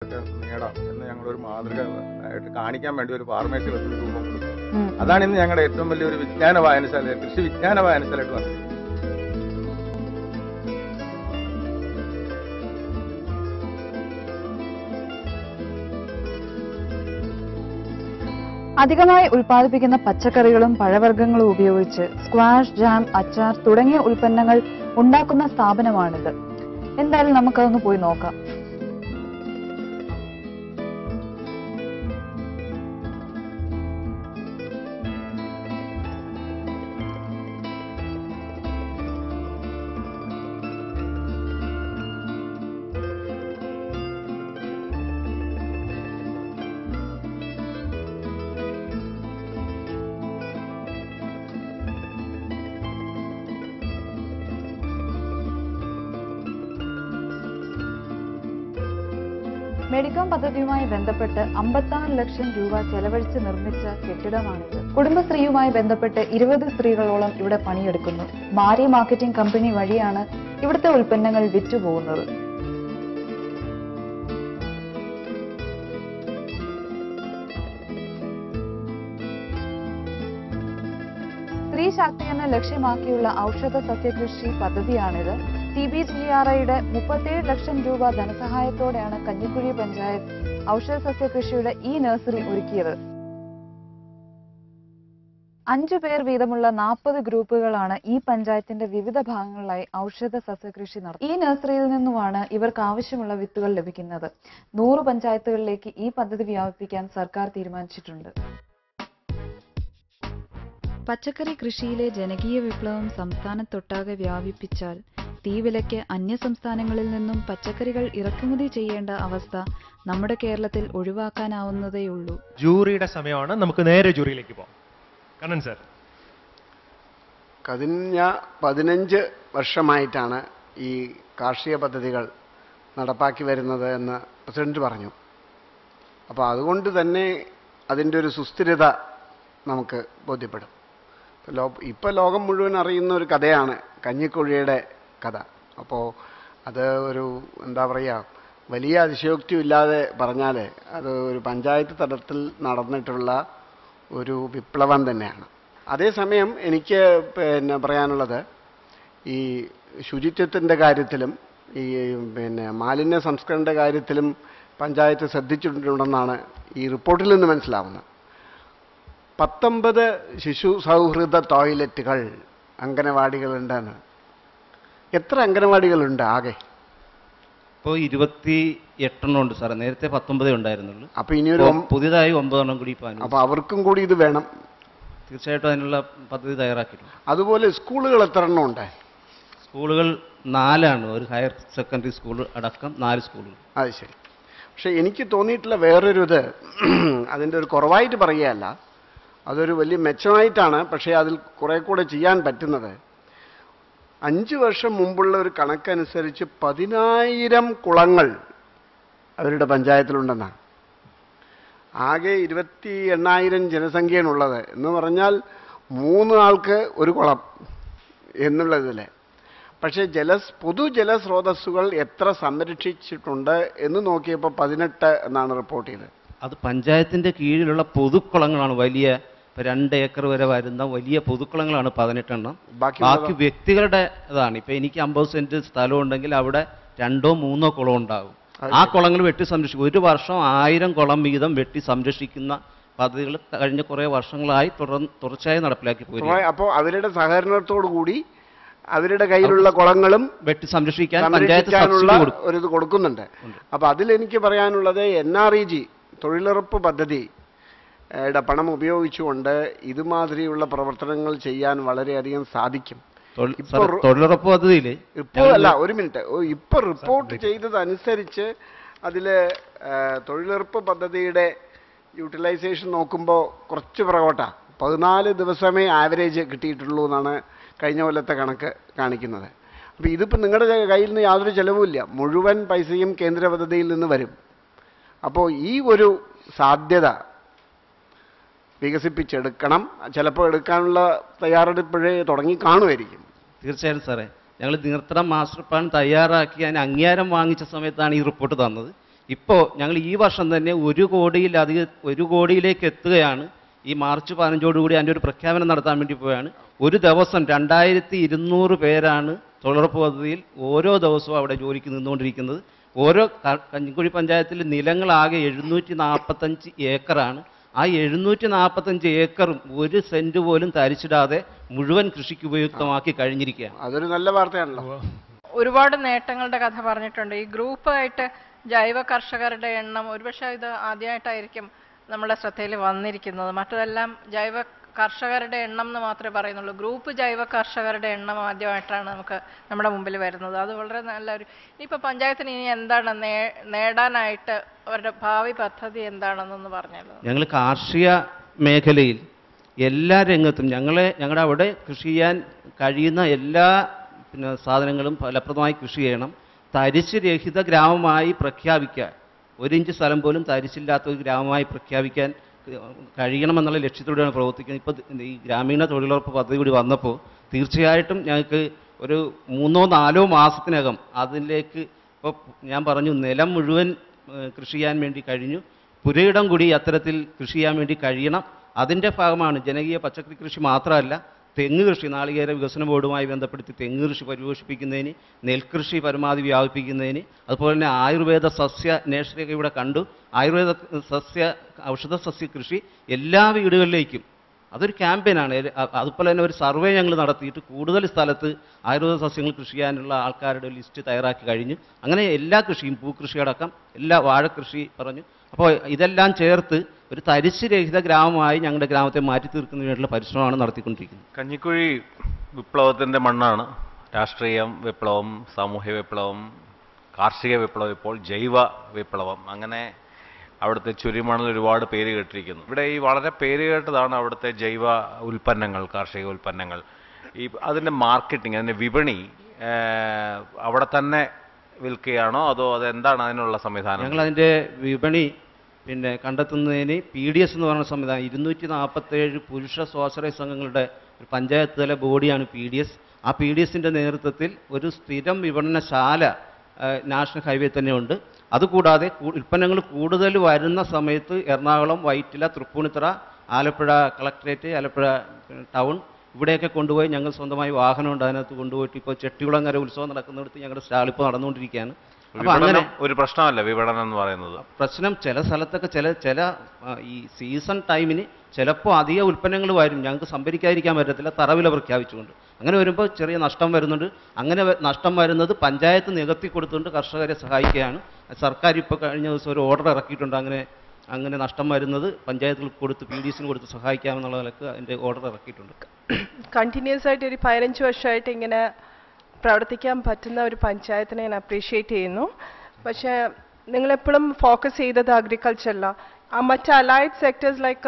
നേടാം എന്ന് ഞങ്ങളൊരു മാതൃക ആയിട്ട് കാണിക്കാൻ വേണ്ടി ഒരു ഫാർമേഴ്സിൽ ഒരു രൂപം കൊടുത്തു ഉം. അതാണ് ഇന്ന് ഞങ്ങളുടെ ഏറ്റവും വലിയൊരു വിജ്ഞാന വായനശാല കൃഷി വിജ്ഞാന വായനശാലയായിട്ട് വന്നത് അധികമായി ഉൽപ്പാദിപ്പിക്കുന്ന പച്ചക്കറികളും പഴവർഗ്ഗങ്ങളും ഉപയോഗിച്ച് സ്ക്വാഷ് ജാം അച്ചാർ തുടങ്ങിയ ഉൽപ്പന്നങ്ങൾ ഉണ്ടാക്കുന്ന സ്ഥാപനമാണിത് എന്തായാലും നമുക്കതൊന്ന് പോയി നോക്കാം മെഡിക്കോം പദ്ധതിയുമായി ബന്ധപ്പെട്ട് അമ്പത്താറ് ലക്ഷം രൂപ ചെലവഴിച്ച് നിർമ്മിച്ച കെട്ടിടമാണിത് കുടുംബശ്രീയുമായി ബന്ധപ്പെട്ട് ഇരുപത് സ്ത്രീകളോളം ഇവിടെ പണിയെടുക്കുന്നു മാരി മാർക്കറ്റിംഗ് കമ്പനി വഴിയാണ് ഇവിടുത്തെ ഉൽപ്പന്നങ്ങൾ വിറ്റുപോകുന്നത് സ്ത്രീ ശാക്തീകരണം ലക്ഷ്യമാക്കിയുള്ള ഔഷധ സസ്യകൃഷി പദ്ധതിയാണിത് സി ബി ജി ആർ ഐയുടെ മുപ്പത്തേഴ് ലക്ഷം രൂപ ധനസഹായത്തോടെയാണ് കഞ്ഞിക്കുഴി പഞ്ചായത്ത് ഔഷധ സസ്യകൃഷിയുടെ ഈ നഴ്സറി ഒരുക്കിയത് അഞ്ചു പേർ വീതമുള്ള നാൽപ്പത് ഗ്രൂപ്പുകളാണ് ഈ പഞ്ചായത്തിന്റെ വിവിധ ഭാഗങ്ങളിലായി ഔഷധ സസ്യകൃഷി നടത്തുന്നത് ഈ നഴ്സറിയിൽ നിന്നുമാണ് ഇവർക്ക് ആവശ്യമുള്ള വിത്തുകൾ ലഭിക്കുന്നത് നൂറ് പഞ്ചായത്തുകളിലേക്ക് ഈ പദ്ധതി വ്യാപിപ്പിക്കാൻ സർക്കാർ തീരുമാനിച്ചിട്ടുണ്ട് പച്ചക്കറി കൃഷിയിലെ ജനകീയ വിപ്ലവം സംസ്ഥാനത്തൊട്ടാകെ വ്യാപിപ്പിച്ചാൽ തീവിലയ്ക്ക് അന്യ സംസ്ഥാനങ്ങളിൽ നിന്നും പച്ചക്കറികൾ ഇറക്കുമതി ചെയ്യേണ്ട അവസ്ഥ നമ്മുടെ കേരളത്തിൽ ഒഴിവാക്കാനാവുന്നതേയുള്ളൂ ജൂറിയുടെ സമയമാണ് നമുക്ക് നേരെ ജൂറിയിലേക്ക് പോകാം കണ്ണൻ സാർ കഴിഞ്ഞ പതിനഞ്ച് വർഷമായിട്ടാണ് ഈ കാർഷിക പദ്ധതികൾ നടപ്പാക്കി വരുന്നത് എന്ന് പ്രസിഡന്റ് പറഞ്ഞു അപ്പോൾ അതുകൊണ്ട് തന്നെ അതിൻ്റെ ഒരു സുസ്ഥിരത നമുക്ക് ബോധ്യപ്പെടും ഇപ്പോൾ ലോ ഇപ്പോൾ ലോകം മുഴുവൻ അറിയുന്ന ഒരു കഥയാണ് കഞ്ഞിക്കുഴിയുടെ കഥ അപ്പോൾ അത് ഒരു എന്താ പറയുക വലിയ അതിശയോക്തിയില്ലാതെ പറഞ്ഞാൽ അത് ഒരു പഞ്ചായത്ത് തലത്തിൽ നടന്നിട്ടുള്ള ഒരു വിപ്ലവം തന്നെയാണ് അതേസമയം എനിക്ക് പിന്നെ പറയാനുള്ളത് ഈ ശുചിത്വത്തിൻ്റെ കാര്യത്തിലും ഈ പിന്നെ മാലിന്യ സംസ്കരണൻ്റെ കാര്യത്തിലും പഞ്ചായത്ത് ശ്രദ്ധിച്ചിട്ടുണ്ടെന്നാണ് ഈ റിപ്പോർട്ടിൽ നിന്ന് മനസ്സിലാവുന്നത് പത്തൊമ്പത് ശിശു സൗഹൃദ ടോയ്ലറ്റുകൾ അംഗനവാടികളുണ്ടെന്ന് എത്ര അംഗനവാടികളുണ്ട് ആകെ ഇപ്പോൾ ഇരുപത്തി എട്ടെണ്ണം ഉണ്ട് സാറേ നേരത്തെ പത്തൊമ്പതേ ഉണ്ടായിരുന്നുള്ളൂ അപ്പോൾ ഇനിയൊരു ഇപ്പോൾ പുതിയതായി ഒമ്പതെണ്ണം കൂടി ഇപ്പോൾ അനുവദിച്ചു. അപ്പോൾ അവർക്കും കൂടി ഇത് വേണം തീർച്ചയായിട്ടും അതിനുള്ള പദ്ധതി തയ്യാറാക്കിയിട്ടുണ്ട് അതുപോലെ സ്കൂളുകൾ എത്ര എണ്ണം ഉണ്ട് സ്കൂളുകൾ നാലാണ് ഒരു ഹയർ സെക്കൻഡറി സ്കൂൾ അടക്കം നാല് സ്കൂളുകൾ അത് ശരി പക്ഷെ എനിക്ക് തോന്നിയിട്ടുള്ള വേറൊരു ഇത് അതിൻ്റെ ഒരു കുറവായിട്ട് പറയുകയല്ല അതൊരു വലിയ മെച്ചമായിട്ടാണ് പക്ഷേ അതിൽ കുറെ കൂടെ ചെയ്യാൻ പറ്റുന്നത് അഞ്ച് വർഷം മുമ്പുള്ള ഒരു കണക്കനുസരിച്ച് പതിനായിരം കുളങ്ങൾ അവരുടെ പഞ്ചായത്തിലുണ്ടെന്നാണ് ആകെ ഇരുപത്തി എണ്ണായിരം ജനസംഖ്യയാണുള്ളത് എന്ന് പറഞ്ഞാൽ മൂന്ന് ആൾക്ക് ഒരു കുളം എന്നുള്ളതിൽ പക്ഷേ ജല പൊതുജലസ്രോതസ്സുകൾ എത്ര സംരക്ഷിച്ചിട്ടുണ്ട് എന്ന് നോക്കിയപ്പോൾ പതിനെട്ട് എന്നാണ് റിപ്പോർട്ട് ചെയ്തത് അത് പഞ്ചായത്തിൻ്റെ കീഴിലുള്ള പൊതുക്കുളങ്ങളാണ് വലിയ ഇപ്പൊ രണ്ട് ഏക്കർ വരെ വരുന്ന വലിയ പൊതുക്കുളങ്ങളാണ് പതിനെട്ടെണ്ണം ബാക്കി ബാക്കി വ്യക്തികളുടെ ഇതാണ് ഇപ്പൊ എനിക്ക് അമ്പത് സെന്റ് സ്ഥലം ഉണ്ടെങ്കിൽ അവിടെ രണ്ടോ മൂന്നോ കുളം ഉണ്ടാകും ആ കുളങ്ങൾ വെട്ടി സംരക്ഷിക്കും ഒരു വർഷം ആയിരം കുളം വീതം വെട്ടി സംരക്ഷിക്കുന്ന പദ്ധതികൾ കഴിഞ്ഞ കുറേ വർഷങ്ങളായി തുടർന്ന് തുടർച്ചയായി നടപ്പിലാക്കി പോയി അപ്പോൾ അവരുടെ സഹകരണത്തോടു കൂടി അവരുടെ കയ്യിലുള്ള കുളങ്ങളും വെട്ടി സംരക്ഷിക്കാൻ പഞ്ചായത്ത് സംരക്ഷിക്കാനുള്ള സബ്സിഡി കൊടുക്കും ഒരു ഇത് കൊടുക്കുന്നുണ്ട് അപ്പോൾ അതിൽ എനിക്ക് പറയാനുള്ളത് എൻ ആർ ഇ ജി തൊഴിലുറപ്പ് പദ്ധതി യുടെ പണം ഉപയോഗിച്ചുകൊണ്ട് ഇതുമാതിരിയുള്ള പ്രവർത്തനങ്ങൾ ചെയ്യാൻ വളരെയധികം സാധിക്കും തൊഴിൽ- ഇപ്പൊ സാർ, റു- തൊഴിലുറപ്പ് പദ്ധതിയിൽ ഇപ്പോൾ അല്ല ഒരു മിനിറ്റ് ഓ, ഇപ്പൊ റിപ്പോർട്ട് ചെയ്തതനുസരിച്ച് അതിൽ തൊഴിലുറപ്പ് പദ്ധതിയുടെ യൂട്ടിലൈസേഷൻ നോക്കുമ്പോൾ കുറച്ച് പുറകോട്ടാ പതിനാല് ദിവസമേ ആവറേജ് കിട്ടിയിട്ടുള്ളൂ എന്നാണ് കഴിഞ്ഞ കൊല്ലത്തെ കണക്ക് കാണിക്കുന്നത് അപ്പോൾ ഇതിപ്പോൾ നിങ്ങളുടെ കയ്യിൽ നിന്ന് യാതൊരു ചിലവുമില്ല മുഴുവൻ പൈസയും കേന്ദ്ര പദ്ധതിയിൽ നിന്ന് വരും അപ്പോൾ ഈ ഒരു സാധ്യത വികസിപ്പിച്ചെടുക്കണം ചിലപ്പോൾ എടുക്കാനുള്ള തയ്യാറെടുപ്പഴേ തുടങ്ങി കാണുമായിരിക്കും തീർച്ചയായും സാറേ ഞങ്ങൾ നീർത്തട മാസ്റ്റർ പ്ലാൻ തയ്യാറാക്കി അതിന് അംഗീകാരം വാങ്ങിച്ച സമയത്താണ് ഈ റിപ്പോർട്ട് തന്നത് ഇപ്പോൾ ഞങ്ങൾ ഈ വർഷം തന്നെ ഒരു കോടിയിലധികം ഒരു കോടിയിലേക്ക് എത്തുകയാണ് ഈ മാർച്ച് പതിനഞ്ചോടുകൂടി അതിൻ്റെ ഒരു പ്രഖ്യാപനം നടത്താൻ വേണ്ടി പോവുകയാണ് ഒരു ദിവസം രണ്ടായിരത്തി ഇരുന്നൂറ് പേരാണ് തൊഴിലുറപ്പ് പദ്ധതിയിൽ ഓരോ ദിവസവും അവിടെ ജോലിക്ക് നിന്നുകൊണ്ടിരിക്കുന്നത് ഓരോ ക- കഞ്ഞിക്കുഴി പഞ്ചായത്തിൽ നിലങ്ങളാകെ എഴുന്നൂറ്റി നാൽപ്പത്തഞ്ച് ഏക്കറാണ് ആ എഴുന്നൂറ്റി നാൽപ്പത്തഞ്ച് ഏക്കറും ഒരു സെന്റ് പോലും തരിച്ചിടാതെ മുഴുവൻ കൃഷിക്ക് ഉപയുക്തമാക്കി കഴിഞ്ഞിരിക്കുകയാണ് അതൊരു നല്ല വാർത്തയാണല്ലോ ഒരുപാട് നേട്ടങ്ങളുടെ കഥ പറഞ്ഞിട്ടുണ്ട് ഈ ഗ്രൂപ്പായിട്ട് ജൈവ കർഷകരുടെ എണ്ണം ഒരുപക്ഷെ ഇത് ആദ്യമായിട്ടായിരിക്കും നമ്മുടെ ശ്രദ്ധയിൽ വന്നിരിക്കുന്നത് മറ്റതെല്ലാം ജൈവ കർഷകരുടെ എണ്ണം എന്ന് മാത്രമേ പറയുന്നുള്ളൂ ഗ്രൂപ്പ് ജൈവ കർഷകരുടെ എണ്ണം ആദ്യമായിട്ടാണ് നമുക്ക് നമ്മുടെ മുമ്പിൽ വരുന്നത് അത് വളരെ നല്ലൊരു ഇനിയിപ്പോൾ പഞ്ചായത്തിന് ഇനി എന്താണ് നേ- നേടാനായിട്ട് അവരുടെ ഭാവി പദ്ധതി എന്താണെന്നൊന്ന് പറഞ്ഞല്ലോ ഞങ്ങൾ കാർഷിക മേഖലയിൽ എല്ലാ രംഗത്തും ഞങ്ങളെ ഞങ്ങളുടെ അവിടെ കൃഷി ചെയ്യാൻ കഴിയുന്ന എല്ലാ പിന്നെ സാധനങ്ങളും ഫലപ്രദമായി കൃഷി ചെയ്യണം തരിശ് രഹിത ഗ്രാമമായി പ്രഖ്യാപിക്കാൻ ഒരു ഇഞ്ച് സ്ഥലം പോലും തരിശില്ലാത്ത ഒരു ഗ്രാമമായി പ്രഖ്യാപിക്കാൻ ഏഹ്, കഴിയണമെന്നുള്ള ലക്ഷ്യത്തോടെയാണ് പ്രവർത്തിക്കുന്നത് ഇപ്പോൾ ഈ ഗ്രാമീണ തൊഴിലുറപ്പ് പദ്ധതി കൂടി വന്നപ്പോൾ തീർച്ചയായിട്ടും ഞങ്ങൾക്ക് ഒരു മൂന്നോ നാലോ മാസത്തിനകം അതിലേക്ക് ഇപ്പോൾ ഞാൻ പറഞ്ഞു നിലം മുഴുവൻ ഏഹ്, കൃഷി ചെയ്യാൻ വേണ്ടി കഴിഞ്ഞു പുരയിടം കൂടി അത്തരത്തിൽ കൃഷി ചെയ്യാൻ വേണ്ടി കഴിയണം അതിൻ്റെ ഭാഗമാണ് ജനകീയ പച്ചക്കറി കൃഷി മാത്രമല്ല തെങ്ങ് കൃഷി നാളികേര വികസന ബോർഡുമായി ബന്ധപ്പെടുത്തി തെങ്ങ് കൃഷി പരിപോഷിപ്പിക്കുന്നതിന് നെൽകൃഷി പരമാവധി വ്യാപിപ്പിക്കുന്നതിന് അതുപോലെ തന്നെ ആയുർവേദ സസ്യ നേഴ്സറിയൊക്കെ ഇവിടെ കണ്ടു ആയുർവേദ സസ്യ ഔഷധ സസ്യ കൃഷി എല്ലാ വീടുകളിലേക്കും അതൊരു ക്യാമ്പയിനാണ് ഒരു- അ- അതുപോലെ തന്നെ ഒരു സർവേ ഞങ്ങൾ നടത്തിയിട്ട് കൂടുതൽ സ്ഥലത്ത് ആയുർവേദ സസ്യങ്ങൾ കൃഷി ചെയ്യാനുള്ള ആൾക്കാരുടെ ലിസ്റ്റ് തയ്യാറാക്കി കഴിഞ്ഞു അങ്ങനെ എല്ലാ കൃഷിയും പൂക്കൃഷിയടക്കം എല്ലാ വാഴക്കൃഷി പറഞ്ഞു അപ്പോൾ ഇതെല്ലാം ചേർത്ത് ഒരു തരിശ് രഹിത ഗ്രാമമായി ഞങ്ങളുടെ ഗ്രാമത്തെ മാറ്റി തീർക്കുന്നതിന് വേണ്ടിയുള്ള പരിശ്രമമാണ് നടത്തിക്കൊണ്ടിരിക്കുന്നത് കഞ്ഞിക്കുഴി വിപ്ലവത്തിൻ്റെ മണ്ണാണ് രാഷ്ട്രീയം വിപ്ലവം സാമൂഹ്യ വിപ്ലവം കാർഷിക വിപ്ലവം ഇപ്പോൾ ജൈവ വിപ്ലവം അങ്ങനെ അവിടുത്തെ ചുരിമണൽ ഒരുപാട് പേര് കേട്ടിരിക്കുന്നു ഇവിടെ ഈ വളരെ പേര് കേട്ടതാണ് അവിടുത്തെ ജൈവ ഉൽപ്പന്നങ്ങൾ കാർഷിക ഉൽപ്പന്നങ്ങൾ ഈ അതിൻ്റെ മാർക്കറ്റിംഗ് അതിൻ്റെ വിപണി ഏഹ്, അവിടെ തന്നെ വിൽക്കുകയാണോ അതോ അതെന്താണ് അതിനുള്ള സംവിധാനം ഞങ്ങൾ അതിൻ്റെ വിപണി പിന്നെ കണ്ടെത്തുന്നതിന് പി ഡി എസ് എന്ന് പറയുന്ന സംവിധാനം ഇരുന്നൂറ്റി നാൽപ്പത്തേഴ് പുരുഷ സ്വാശ്രയ സംഘങ്ങളുടെ ഒരു പഞ്ചായത്ത് തല ബോഡിയാണ് പി ഡി എസ് ആ പി ഡി എസിൻ്റെ നേതൃത്വത്തിൽ ഒരു സ്ഥിരം വിപണനശാല ആ, നാഷണൽ ഹൈവേ തന്നെ ഉണ്ട് അതുകൂടാതെ കൂ- ഉൽപ്പന്നങ്ങൾ കൂടുതൽ വരുന്ന സമയത്ത് എറണാകുളം വൈറ്റില തൃപ്പൂണിത്തറ ആലപ്പുഴ കളക്ടറേറ്റ് ആലപ്പുഴ പിന്നെ, ടൗൺ ഇവിടെയൊക്കെ കൊണ്ടുപോയി ഞങ്ങൾ സ്വന്തമായി വാഹനമുണ്ട് അതിനകത്ത് കൊണ്ടുപോയിട്ട് ഇപ്പോൾ ചെട്ടികുളങ്ങര ഉത്സവം നടക്കുന്നിടത്ത് ഞങ്ങളുടെ സ്റ്റാൾ ഇപ്പോൾ നടന്നുകൊണ്ടിരിക്കുകയാണ് അപ്പോൾ അങ്ങനെ വിപണനം ഒരു പ്രശ്നമല്ല വിപണനം എന്ന് പറയുന്നത് പ്രശ്നം ചില സ്ഥലത്തൊക്കെ ചില ചില ആ, ഈ സീസൺ ടൈമിന് ചിലപ്പോൾ അധിക ഉൽപ്പന്നങ്ങൾ വരും ഞങ്ങൾക്ക് സംഭരിക്കാതിരിക്കാൻ പറ്റത്തില്ല തറവില പ്രഖ്യാപിച്ചുകൊണ്ട് അങ്ങനെ വരുമ്പോൾ ചെറിയ നഷ്ടം വരുന്നുണ്ട് അങ്ങനെ വ- നഷ്ടം വരുന്നത് പഞ്ചായത്ത് നികത്തി കൊടുത്തുകൊണ്ട് കർഷകരെ സഹായിക്കുകയാണ് സർക്കാർ ഇപ്പോൾ കഴിഞ്ഞ ദിവസം ഒരു ഓർഡർ ഇറക്കിയിട്ടുണ്ട് അങ്ങനെ അങ്ങനെ നഷ്ടം വരുന്നത് പഞ്ചായത്തുകൾക്ക് കൊടുത്ത് പി ഡി എസിന് കൊടുത്ത് സഹായിക്കാമെന്നുള്ള നിലക്ക് അതിൻ്റെ ഓർഡർ ഇറക്കിയിട്ടുണ്ട് കണ്ടിന്യൂസ് ആയിട്ട് ഒരു പതിനഞ്ച് വർഷമായിട്ട് ഇങ്ങനെ പ്രവർത്തിക്കാൻ പറ്റുന്ന ഒരു പഞ്ചായത്തിനെ ഞാൻ അപ്രീഷിയേറ്റ് ചെയ്യുന്നു പക്ഷേ നിങ്ങളെപ്പോഴും ഫോക്കസ് ചെയ്തത് അഗ്രികൾച്ചറിലാണ് ആ മറ്റ് allied sectors like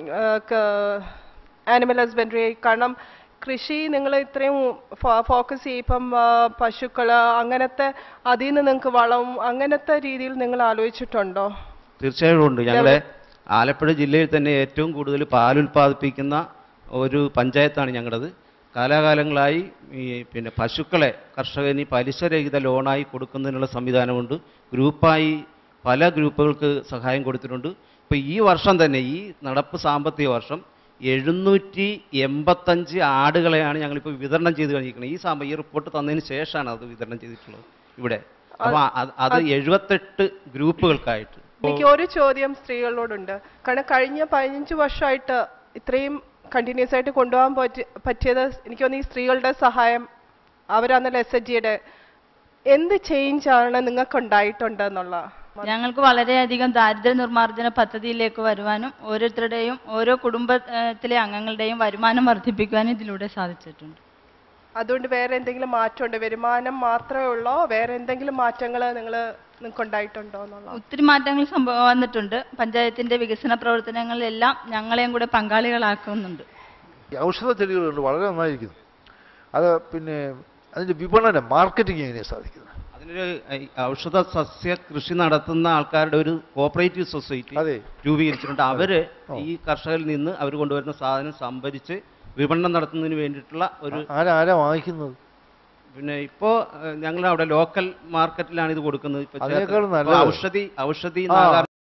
animal husbandry കാരണം കൃഷി നിങ്ങൾ ഇത്രയും ഫോക്കസ് ചെയ്യിപ്പം പശുക്കൾ അങ്ങനത്തെ അതിൽ നിന്ന് നിങ്ങൾക്ക് വളം അങ്ങനത്തെ രീതിയിൽ നിങ്ങൾ ആലോചിച്ചിട്ടുണ്ടോ തീർച്ചയായും ഉണ്ട് ഞങ്ങളെ ആലപ്പുഴ ജില്ലയിൽ തന്നെ ഏറ്റവും കൂടുതൽ പാൽ ഉൽപ്പാദിപ്പിക്കുന്ന ഒരു പഞ്ചായത്താണ് ഞങ്ങളുടേത് കാലാകാലങ്ങളായി ഈ പിന്നെ പശുക്കളെ കർഷകന് പലിശരഹിത ലോണായി കൊടുക്കുന്നതിനുള്ള സംവിധാനമുണ്ട് ഗ്രൂപ്പായി പല ഗ്രൂപ്പുകൾക്ക് സഹായം കൊടുത്തിട്ടുണ്ട് ഇപ്പോൾ ഈ വർഷം തന്നെ ഈ നടപ്പ് സാമ്പത്തിക വർഷം എഴുന്നൂറ്റി എൺപത്തഞ്ച് ആടുകളെയാണ് ഞങ്ങളിപ്പോൾ വിതരണം ചെയ്ത് കഴിഞ്ഞിരിക്കുന്നത് ഈ സാമ്പ ഈ റിപ്പോർട്ട് തന്നതിന് ശേഷമാണ് അത് വിതരണം ചെയ്തിട്ടുള്ളത് ഇവിടെ അപ്പോൾ അത് അത് എഴുപത്തെട്ട് ഗ്രൂപ്പുകൾക്കായിട്ട് എനിക്ക് ഒരു ചോദ്യം സ്ത്രീകളോടുണ്ട് കാരണം കഴിഞ്ഞ പതിനഞ്ച് വർഷമായിട്ട് ഇത്രയും കണ്ടിന്യൂസ് ആയിട്ട് കൊണ്ടുപോകാൻ പറ്റി പറ്റിയത് എനിക്ക് തോന്നുന്നു ഈ സ്ത്രീകളുടെ സഹായം അവരാന്നല്ല എസ് എച്ച് ജിയുടെ എന്ത് ചേഞ്ച് ആണ് നിങ്ങൾക്ക് ഉണ്ടായിട്ടുണ്ട് എന്നുള്ള ഞങ്ങൾക്ക് വളരെയധികം ദാരിദ്ര്യ നിർമ്മാർജ്ജന പദ്ധതിയിലേക്ക് വരുവാനും ഓരോരുത്തരുടെയും ഓരോ കുടുംബത്തിലെ അംഗങ്ങളുടെയും വരുമാനം വർദ്ധിപ്പിക്കുവാനും ഇതിലൂടെ സാധിച്ചിട്ടുണ്ട് അതുകൊണ്ട് വേറെ എന്തെങ്കിലും മാറ്റമുണ്ട് വരുമാനം മാത്രമേ ഉള്ളോ വേറെ എന്തെങ്കിലും മാറ്റങ്ങൾ നിങ്ങൾ നിങ്ങൾക്ക് ഉണ്ടായിട്ടുണ്ടോ എന്നുള്ള ഒത്തിരി മാറ്റങ്ങൾ സംഭവ വന്നിട്ടുണ്ട് പഞ്ചായത്തിന്റെ വികസന പ്രവർത്തനങ്ങളിലെല്ലാം ഞങ്ങളെയും കൂടെ പങ്കാളികളാക്കുന്നുണ്ട് ഈ ഔഷധ ചെടികളുണ്ട് വളരെ നന്നായിരിക്കുന്നു അത് പിന്നെ അതിൻ്റെ വിപണനം മാർക്കറ്റിംഗ് എങ്ങനെയാണ് സാധിക്കുന്നത് അതിനൊരു ഈ ഔഷധ സസ്യ കൃഷി നടത്തുന്ന ആൾക്കാരുടെ ഒരു കോപ്പറേറ്റീവ് സൊസൈറ്റി അതെ രൂപീകരിച്ചിട്ടുണ്ട് അവര് ഓ. ഈ കർഷകരിൽ നിന്ന് അവർ കൊണ്ടുവരുന്ന സാധനം സംഭരിച്ച് വിപണനം നടത്തുന്നതിന് വേണ്ടിയിട്ടുള്ള ഒരു ആരാ ആരാ വാങ്ങിക്കുന്നത് പിന്നെ ഇപ്പോൾ ഞങ്ങൾ അവിടെ ലോക്കൽ മാർക്കറ്റിലാണ് ഇത് കൊടുക്കുന്നത് ഇപ്പൊ അതിനേക്കാളും ചേർത്ത്- ഇപ്പൊ നല്ലത്. ഔഷധി ഔഷധി ആ, നാഗാർ